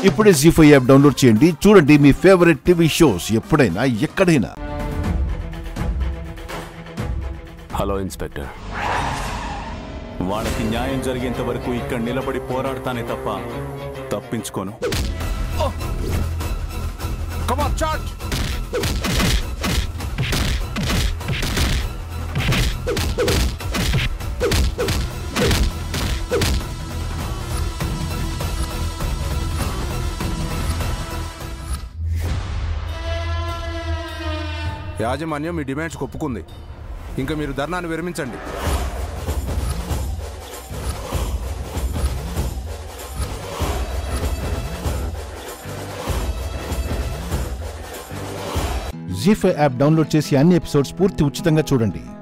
ఇప్పుడే G five app download చేయండి చూడండి మీ ఫేవరెట్ టీవీ షోస్ ఎప్పుడైనా ఎక్కడైనా హలో ఇన్స్పెక్టర్ వాళ్ళకి న్యాయం జరిగేంత వరకు ఇక్కడ నిలబడి పోరాడతానే తప్ప తప్పించుకోను యాజమాన్యం మీ డిమాండ్స్ ఒప్పుకుంది ఇంకా మీరు ధర్నాను విరమించండి జీ ఫైవ్ యాప్ డౌన్లోడ్ చేసి అన్ని ఎపిసోడ్స్ పూర్తి ఉచితంగా చూడండి